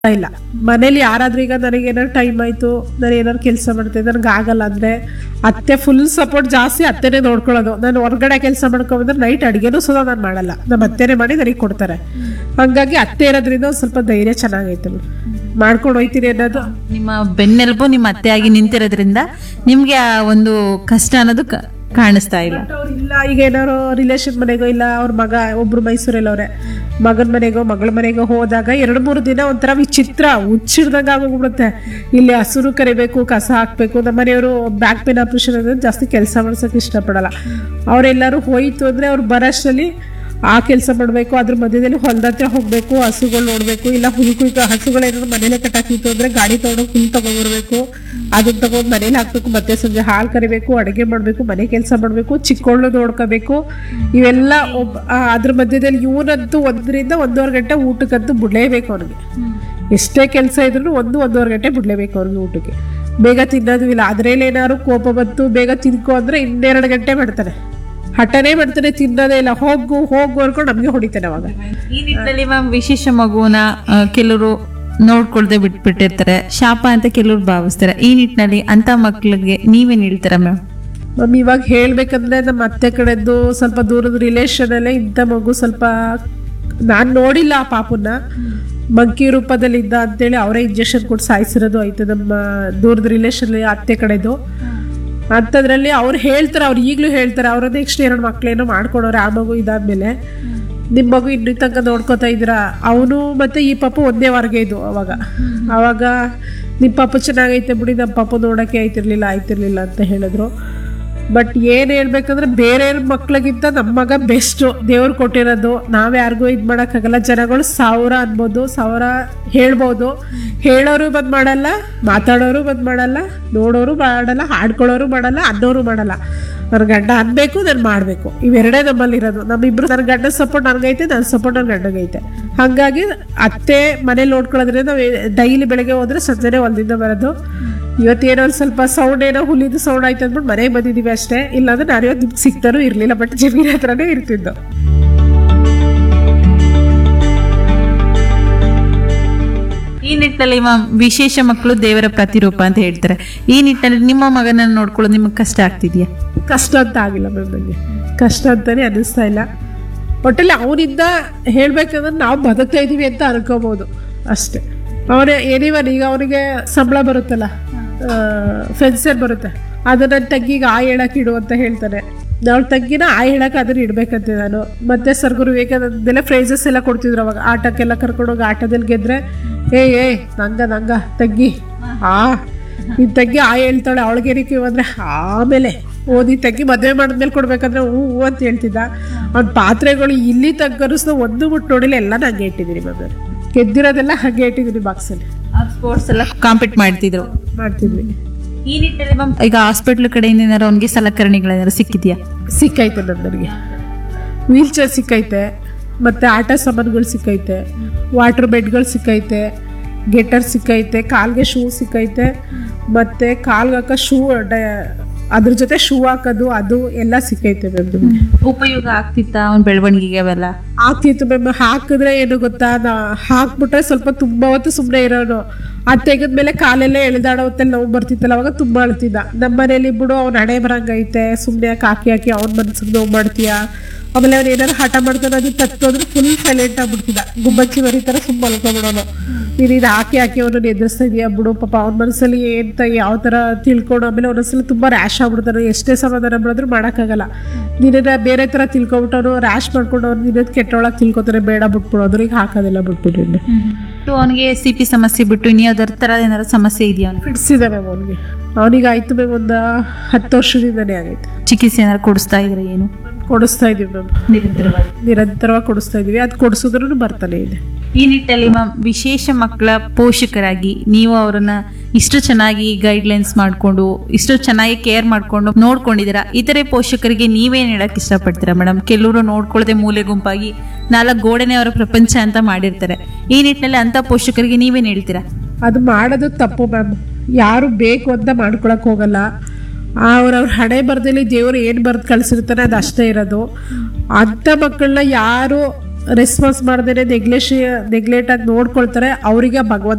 ಇಲ್ಲ ಮನೇಲಿ ಯಾರಾದ್ರೂ ಈಗ ನನಗೆ ಏನಾದ್ರು ಟೈಮ್ ಆಯ್ತು ನಾನು ಏನಾದ್ರು ಕೆಲಸ ಮಾಡ್ತೀನಿ ನನಗೆ ಆಗಲ್ಲ ಅಂದ್ರೆ ಅತ್ತೆ ಫುಲ್ ಸಪೋರ್ಟ್ ಜಾಸ್ತಿ ಅತ್ತೆನೇ ನೋಡ್ಕೊಳ್ಳೋದು ನಾನು ಹೊರಗಡೆ ಕೆಲಸ ಮಾಡ್ಕೊಂಡ್ಬಂದ್ರೆ ನೈಟ್ ಅಡುಗೆನೂ ಸುಧಾ ನಾನು ಮಾಡಲ್ಲ ನಮ್ಮ ಅತ್ತೆನೇ ಮಾಡಿ ನನಗೆ ಕೊಡ್ತಾರೆ ಹಂಗಾಗಿ ಅತ್ತೆ ಇರೋದ್ರಿಂದ ಒಂದ್ ಸ್ವಲ್ಪ ಧೈರ್ಯ ಚೆನ್ನಾಗೈತೆ ಬಿಡು. ಮಾಡ್ಕೊಂಡು ಹೋಯ್ತೀನಿ ಅನ್ನೋದು ನಿಮ್ಮ ಬೆನ್ನೆಲುಬು ನಿಮ್ಮ ಅತ್ತೆಯಾಗಿ ನಿಂತಿರೋದ್ರಿಂದ ನಿಮ್ಗೆ ಆ ಒಂದು ಕಷ್ಟ ಅನ್ನೋದು ಕ- ಕಾಣಿಸ್ತಾ ಇಲ್ಲ ಬಟ್ ಅವ್ರು ಇಲ್ಲ ಈಗ ಏನಾರು ರಿಲೇಷನ್ ಮನೆಗೋ ಇಲ್ಲ ಅವ್ರ ಮಗ ಒಬ್ರು ಮೈಸೂರಲ್ಲಿ ಅವ್ರೆ ಮಗನ ಮನೆಗೋ ಮಗಳ ಮನೆಗೋ ಹೋದಾಗ ಎರಡು ಮೂರು ದಿನ ಒಂಥರ ವಿಚಿತ್ರ ಹುಚ್ಚಿಡ್ದಂಗೆ ಆಗೋಗ್ಬಿಡುತ್ತೆ ಇಲ್ಲಿ ಹಸುರು ಕರಿಬೇಕು ಕಸ ಹಾಕ್ಬೇಕು ನಮ್ಮ ಮನೆಯವರು ಬ್ಯಾಕ್ ಪೇನ್ ಆಪರೇಷನ್ ಅಂದ್ರೆ ಜಾಸ್ತಿ ಕೆಲಸ ಮಾಡ್ಸೋಕೆ ಇಷ್ಟಪಡಲ್ಲ ಅವರೆಲ್ಲರೂ ಹೋಯ್ತು ಅಂದ್ರೆ ಅವ್ರು ಬರೋಷ್ಟರಲ್ಲಿ ಆ ಕೆಲಸ ಮಾಡಬೇಕು ಅದ್ರ ಮಧ್ಯದಲ್ಲಿ ಹೊಲದ ಹತ್ರ ಹೋಗಬೇಕು ಹಸುಗಳು ನೋಡಬೇಕು ಇಲ್ಲ ಹುಲ್ ಕುಯ್ಕ ಹಸುಗಳೇನಾದ್ರು ಮನೇಲೆ ಕಟ್ಟಾಕಿತ್ತು ಅಂದ್ರೆ ಗಾಡಿ ತಗೊಂಡು ಹುಲ್ ತಗೊಂಡ್ಬರ್ಬೇಕು ಅದನ್ನ ತಗೊಂಡು ಮನೇಲಿ ಹಾಕ್ಬೇಕು ಮತ್ತೆ ಸಂಜೆ ಹಾಲು ಕರಿಬೇಕು ಅಡುಗೆ ಮಾಡಬೇಕು ಮನೆ ಕೆಲಸ ಮಾಡಬೇಕು ಚಿಕ್ಕವಳು ನೋಡ್ಕೋಬೇಕು ಇವೆಲ್ಲ ಒಬ್ಬ ಆ, ಅದ್ರ ಮಧ್ಯದಲ್ಲಿ ಇವನಂತೂ ಒಂದರಿಂದ ಒಂದೂವರೆ ಗಂಟೆ ಊಟಕ್ಕಂತೂ ಬಿಡಲೇಬೇಕು ಅವ್ನಿಗೆ ಎಷ್ಟೇ ಕೆಲಸ ಇದ್ರೂ ಒಂದು ಒಂದೂವರೆ ಗಂಟೆ ಬಿಡಲೇಬೇಕು ಅವ್ರಿಗೆ ಊಟಕ್ಕೆ ಬೇಗ ತಿನ್ನೋದು ಇಲ್ಲ ಅದ್ರಲ್ಲಿ ಏನಾದ್ರು ಕೋಪ ಬಂತು ಬೇಗ ತಿನ್ಕೋ ಅಂದ್ರೆ ಇನ್ನೆರಡು ಗಂಟೆ ಮಾಡ್ತಾನೆ ಹಠನೇ ಮಾಡ್ತಾನೆ ತಿನ್ನೋದೇ ಇಲ್ಲ ಹೋಗು ಹೋಗು ಅನ್ಕೊಂಡು ನಮಗೆ ಹೊಡಿತಾನೆ ಅವಾಗ ಈ ನಿಟ್ಟಿನಲ್ಲಿ ಮ್ಯಾಮ್ ವಿಶೇಷ ಮಗುವನ್ನ ಆ, ಕೆಲವರು ನೋಡ್ಕೊಳ್ದೆ ಬಿಟ್ಬಿಟ್ಟಿರ್ತಾರೆ ಶಾಪ ಅಂತ ಕೆಲವ್ರು ಭಾವಿಸ್ತಾರೆ ಈ ನಿಟ್ಟಿನಲ್ಲಿ ಅಂತ ಮಕ್ಳಿಗೆ ನೀವೇನ್ ಹೇಳ್ತೀರಾ ಮ್ಯಾಮ್ ಮಮ್ಮಿ ಇವಾಗ ಹೇಳ್ಬೇಕಂದ್ರೆ ನಮ್ಮ ಅತ್ತೆ ಕಡೆದ್ದು ಸ್ವಲ್ಪ ದೂರದ ರಿಲೇಷನ್ ಅಲ್ಲೇ ಇಂಥ ಮಗು ಸ್ವಲ್ಪ ನಾನು ನೋಡಿಲ್ಲ ಆ ಪಾಪುನ ಮಂಕಿ ರೂಪದಲ್ಲಿ ಇದ್ದ ಅಂತೇಳಿ ಅವರೇ ಇಂಜೆಕ್ಷನ್ ಕೊಟ್ಟು ಸಾಯಿಸಿರೋದು ಆಯ್ತು ನಮ್ಮ ದೂರದ ರಿಲೇಷನ್ ಅತ್ತೆ ಕಡೆದು ಅಂಥದ್ರಲ್ಲಿ ಅವ್ರು ಹೇಳ್ತಾರೆ ಅವ್ರು ಈಗಲೂ ಹೇಳ್ತಾರೆ ಅವ್ರ ನೆಕ್ಸ್ಟ್ ಎರಡು ಮಕ್ಳೇನೋ ಮಾಡ್ಕೊಡೋರೆ ಆ ಮಗು ಇದಾದ್ಮೇಲೆ ನಿಮ್ಮ ಮಗು ಇನ್ನೂ ತನಕ ನೋಡ್ಕೋತಾ ಇದ್ದೀರಾ ಅವನು ಮತ್ತೆ ಈ ಪಾಪು ಒಂದೇ ವಾರ್ಗೆ ಇದು ಅವಾಗ ಅವಾಗ ನಿಮ್ಮ ಪಾಪು ಚೆನ್ನಾಗೈತೆ ಬಿಡಿ ನಮ್ಮ ಪಾಪು ನೋಡೋಕ್ಕೆ ಆಯ್ತಿರ್ಲಿಲ್ಲ ಆಯ್ತಿರ್ಲಿಲ್ಲ ಅಂತ ಹೇಳಿದ್ರು ಬಟ್ ಏನು ಹೇಳ್ಬೇಕಂದ್ರೆ ಬೇರೆ ಮಕ್ಳಿಗಿಂತ ನಮ್ಮ ಮಗ ಬೆಸ್ಟು ದೇವ್ರು ಕೊಟ್ಟಿರೋದು ನಾವು ಯಾರಿಗೂ ಇದು ಮಾಡೋಕ್ಕಾಗಲ್ಲ ಜನಗಳು ಸಾವಿರ ಅನ್ಬೋದು ಸಾವಿರ ಹೇಳ್ಬೋದು ಹೇಳೋರು ಬಂದು ಮಾಡಲ್ಲ ಮಾತಾಡೋರು ಬಂದು ಮಾಡಲ್ಲ ನೋಡೋರು ಮಾಡಲ್ಲ ಹಾಡ್ಕೊಳ್ಳೋರು ಮಾಡಲ್ಲ ಅನ್ನೋರು ಮಾಡಲ್ಲ ನನ್ನ ಗಂಡ ಅನ್ಬೇಕು ನಾನು ಮಾಡಬೇಕು ಇವೆರಡೇ ನಮ್ಮಲ್ಲಿ ಇರೋದು ನಮ್ಮಿಬ್ರು ನನ್ನ ಗಂಡ ಸಪೋರ್ಟ್ ನನಗೈತೆ ನನ್ನ ಸಪೋರ್ಟ್ ನನ್ನ ಗಂಡಗೈತೆ ಹಾಗಾಗಿ ಅತ್ತೆ ಮನೇಲಿ ನೋಡ್ಕೊಳ್ಳೋದ್ರಿಂದ ನಾವು ಡೈಲಿ ಬೆಳಗ್ಗೆ ಹೋದ್ರೆ ಸಂಜೆನೆ ಹೊಲದಿಂದ ಬರೋದು ಇವತ್ತೇನೋ ಒಂದು ಸ್ವಲ್ಪ ಸೌಂಡ್ ಏನೋ ಹುಲಿದು ಸೌಂಡ್ ಆಯ್ತು ಅಂದ್ಬಿಟ್ಟು ಮನೆಗೆ ಬಂದಿದ್ದೀವಿ ಅಷ್ಟೇ ಇಲ್ಲಾಂದ್ರೆ ನಾನು ಇವತ್ತು ನಿಮ್ಗೆ ಸಿಗ್ತಾನೂ ಇರಲಿಲ್ಲ ಬಟ್ ಜಮೀನ್ ಹತ್ರನೇ ಇರ್ತಿದ್ದು ಈ ನಿಟ್ಟಿನಲ್ಲಿ ಮ್ಯಾಮ್ ವಿಶೇಷ ಮಕ್ಕಳು ದೇವರ ಪ್ರತಿರೂಪ ಅಂತ ಹೇಳ್ತಾರೆ ಈ ನಿಟ್ಟಿನಲ್ಲಿ ನಿಮ್ಮ ಮಗನನ್ನು ನೋಡ್ಕೊಳ್ಳೋದು ನಿಮಗೆ ಕಷ್ಟ ಆಗ್ತಿದ್ಯಾ ಕಷ್ಟ ಅಂತ ಆಗಿಲ್ಲ ಮ್ಯಾಮ್ ನನಗೆ ಕಷ್ಟ ಅಂತಾನೆ ಅನ್ನಿಸ್ತಾ ಇಲ್ಲ ಒಟ್ಟಲ್ಲಿ ಅವನಿಂದ ಹೇಳ್ಬೇಕಂದ್ರೆ ನಾವು ಬದುಕ್ತಾ ಇದ್ದೀವಿ ಅಂತ ಅನ್ಕೋಬೋದು ಅಷ್ಟೇ ಅವನೇ ಏನಿವನ್ ಈಗ ಅವನಿಗೆ ಸಂಬಳ ಬರುತ್ತಲ್ಲ ಫೆನ್ಸರ್ ಬರುತ್ತೆ ಅದನ್ನ ನನ್ನ ತಂಗಿಗೆ ಆ ಹೇಳಕ್ಕೆ ಇಡು ಅಂತ ಹೇಳ್ತಾನೆ ಅವಳ ತಂಗಿನ ಆ ಹೇಳಕ್ಕೆ ಅದನ್ನ ಇಡ್ಬೇಕಂತೆ ನಾನು ಮತ್ತೆ ಸರ್ಗುರು ವಿವೇಕಾನಂದೆಲ್ಲ ಫ್ರೈಸಸ್ ಎಲ್ಲ ಕೊಡ್ತಿದ್ರು ಅವಾಗ ಆಟಕ್ಕೆಲ್ಲ ಕರ್ಕೊಂಡೋಗಿ ಆಟದಲ್ಲಿ ಗೆದ್ರೆ ಏ ಏ ನಂಗ ನಂಗ ತಂಗಿ ಆ ನಿನ್ ತಂಗಿ ಆ ಹೇಳ್ತಾಳೆ ಅವಳಿಗೇನಿಕೆ ಅಂದ್ರೆ ಆಮೇಲೆ ಓದಿ ತಂಗಿ ಮದುವೆ ಮಾಡಿದ್ಮೇಲೆ ಕೊಡ್ಬೇಕಂದ್ರೆ ಹ್ಞೂ ಹ್ಞೂ ಅಂತ ಹೇಳ್ತಿದ್ದ ಅವ್ನ ಪಾತ್ರೆಗಳು ಇಲ್ಲಿ ತಗ್ಗರಿಸ್ದು ಒಂದು ಮುಟ್ಟು ನೋಡಿಲ್ಲ ಎಲ್ಲ ನಂಗೆ ಇಟ್ಟಿದ್ದೀನಿ ಮ್ಯಾಮ್ ಗೆದ್ದಿರೋದೆಲ್ಲ ಹಾಗೆ ಇಟ್ಟಿದ್ದೀನಿ ಬಾಕ್ಸಲ್ಲಿ ಸ್ಪೋರ್ಟ್ಸ್ ಎಲ್ಲ ಕಾಂಪೀಟ್ ಮಾಡ್ತಿದ್ರು ಮಾಡ್ತಿದ್ವಿ ಈ ನಿಟ್ಟಿನಲ್ಲಿ ಮ್ಯಾಮ್ ಈಗ ಹಾಸ್ಪಿಟ್ಲ್ ಕಡೆಯಿಂದ ಏನಾರು ಅವ್ನಿಗೆ ಸಲಕರಣೆಗಳೇನಾರು ಸಿಕ್ಕಿದ್ಯಾ ಸಿಕ್ಕೈತೆ ನನ್ನ ನನಗೆ ವೀಲ್ ಚೇರ್ ಸಿಕ್ಕೈತೆ ಮತ್ತು ಆಟ ಸಾಮಾನುಗಳು ಸಿಕ್ಕೈತೆ ವಾಟರ್ ಬೆಡ್ಗಳು ಸಿಕ್ಕೈತೆ ಗೆಟರ್ ಸಿಕ್ಕೈತೆ ಕಾಲ್ಗೆ ಶೂ ಸಿಕ್ಕೈತೆ ಮತ್ತು ಕಾಲ್ಗೆ ಹಾಕೋ ಶೂ ಅದ್ರ ಜೊತೆ ಶೂ ಹಾಕೋದು ಅದು ಎಲ್ಲ ಸಿಕ್ಕೈತೆ ಮ್ಯಾಮ್ ನಮಗೆ ಉಪಯೋಗ ಆಗ್ತಿತ್ತ ಅವ್ನ ಬೆಳವಣಿಗೆಗೆ ಅವೆಲ್ಲ ಆಗ್ತಿತ್ತು ಮ್ಯಾಮ್ ಹಾಕಿದ್ರೆ ಏನು ಗೊತ್ತಾ ನಾ ಹಾಕ್ಬಿಟ್ರೆ ಸ್ವಲ್ಪ ತುಂಬ ಹೊತ್ತು ಸುಮ್ಮನೆ ಇರೋನು ಅದು ತೆಗೆದ್ಮೇಲೆ ಕಾಲೆಲ್ಲ ಎಳೆದಾಡೋ ಹೊತ್ತಲ್ಲಿ ನೋವು ಬರ್ತಿತ್ತಲ್ಲ ಅವಾಗ ತುಂಬ ಅಳ್ತಿದ್ದ ನಮ್ಮ ಮನೇಲಿ ಬಿಡು ಅವ್ನ ಹಣೆ ಬರಂಗೈತೆ ಸುಮ್ಮನೆ ಯಾಕೆ ಹಾಕಿ ಹಾಕಿ ಅವ್ನ ಮನ್ಸಿಗೆ ನೋವು ಮಾಡ್ತೀಯಾ ಆಮೇಲೆ ಅವ್ನು ಏನಾರು ಹಠ ಮಾಡ್ತಾನೆ ಅದು ತತ್ತೋದ್ರೆ ಫುಲ್ ಸೈಲೆಂಟ್ ಆಗ್ಬಿಡ್ತಿದ್ದ ಗುಬ್ಬಚ್ಚಿ ಮರಿ ಥರ ಸುಮ್ಮ ಮಲ್ಕೊಂಬಿಡೋನು ನೀನು ಇದು ಹಾಕಿ ಹಾಕಿ ಅವನನ್ನು ಎದುರಿಸ್ತಾ ಇದೆಯಾ ಬಿಡು ಪಾಪ ಅವ್ನ ಮನಸ್ಸಲ್ಲಿ ಎಂತ ಯಾವ ಥರ ತಿಳ್ಕೊಂಡು ಆಮೇಲೆ ಒಂದೊಂದ್ಸಲ ತುಂಬ ರ್ಯಾಶ್ ಆಗ್ಬಿಡ್ತಾನೆ ಎಷ್ಟೇ ಸಮಾಧಾನ ಮಾಡಿದ್ರು ಮಾಡೋಕ್ಕಾಗಲ್ಲ ನಿನ್ನ ಬೇರೆ ಥರ ತಿಳ್ಕೊಬಿಟ್ಟವನು ರ್ಯಾಶ್ ಮಾಡ್ಕೊಂಡು ಅವ್ನು ನಿನ್ನ ಕೆಟ್ಟೊಳಗೆ ತಿಳ್ಕೊತಾನೆ ಬೇಡ ಬಿಟ್ಬಿಡೋದು ಈಗ ಹಾಕೋದಿಲ್ಲ ಬಿಟ್ಬಿಟ್ಟಿನಿ ಅವನಿಗೆ ಸಿ ಪಿ ಸಮಸ್ಯೆ ಬಿಟ್ಟು ಇನ್ನು ಯಾವ್ದಾರ ತರ ಏನಾರು ಸಮಸ್ಯೆ ಇದೆಯಾ ಅವ್ನಿಗೆ ಫಿಟ್ಸ್ ಇದೆ ಮ್ಯಾಮ್ ಅವನಿಗೆ ಅವನಿಗೆ ಆಯ್ತು ಮ್ಯಾಮ್ ಒಂದು ಹತ್ತು ವರ್ಷದಿಂದನೇ ಆಗೈತೆ ಚಿಕಿತ್ಸೆ ಏನಾರು ಕೊಡಿಸ್ತಾ ಇದ್ರೆ ಏನು ಕೊಡಿಸ್ತಾ ಇದೀವಿ ಮ್ಯಾಮ್ ನಿರಂತರವಾಗಿ ನಿರಂತರವಾಗಿ ಕೊಡಿಸ್ತಾ ಇದೀವಿ ಅದು ಕೊಡಿಸಿದ್ರು ಬರ್ತಾನೆ ಇದೆ ಈ ನಿಟ್ಟಲ್ಲಿ ಮ್ಯಾಮ್ ವಿಶೇಷ ಮಕ್ಕಳ ಪೋಷಕರಾಗಿ ನೀವು ಅವರನ್ನ ಇಷ್ಟು ಚೆನ್ನಾಗಿ ಗೈಡ್ಲೈನ್ಸ್ ಮಾಡಿಕೊಂಡು ಇಷ್ಟು ಚೆನ್ನಾಗಿ ಕೇರ್ ಮಾಡಿಕೊಂಡು ನೋಡ್ಕೊಂಡಿದ್ದೀರಾ ಇತರೆ ಪೋಷಕರಿಗೆ ನೀವೇನು ಹೇಳಕ್ ಇಷ್ಟಪಡ್ತೀರಾ ಮೇಡಮ್ ಕೆಲವರು ನೋಡ್ಕೊಳ್ಳದೆ ಮೂಲೆ ಗುಂಪಾಗಿ ನಾಲ್ಕು ಗೋಡೆನೇ ಅವರ ಪ್ರಪಂಚ ಅಂತ ಮಾಡಿರ್ತಾರೆ ಈ ನಿಟ್ಟಿನಲ್ಲಿ ಅಂತ ಪೋಷಕರಿಗೆ ನೀವೇನು ಹೇಳ್ತೀರಾ ಅದು ಮಾಡೋದು ತಪ್ಪು ಮ್ಯಾಮ್ ಯಾರು ಬೇಕು ಅಂತ ಮಾಡ್ಕೊಳಕ್ ಹೋಗಲ್ಲ ಅವ್ರವ್ರ ಹಣೆ ಬರದಲ್ಲಿ ದೇವರು ಏನು ಬರ್ದು ಕಳ್ಸಿರ್ತಾನೆ ಅದು ಅಷ್ಟೇ ಇರೋದು ಅಂಥ ಮಕ್ಕಳನ್ನ ಯಾರು ರೆಸ್ಪಾನ್ಸ್ ಮಾಡ್ದೇನೆ ನೆಗ್ಲೆಶ್ ನೆಗ್ಲೆಕ್ಟ್ ಆಗಿ ನೋಡ್ಕೊಳ್ತಾರೆ ಅವರಿಗೆ ಭಗವಂತ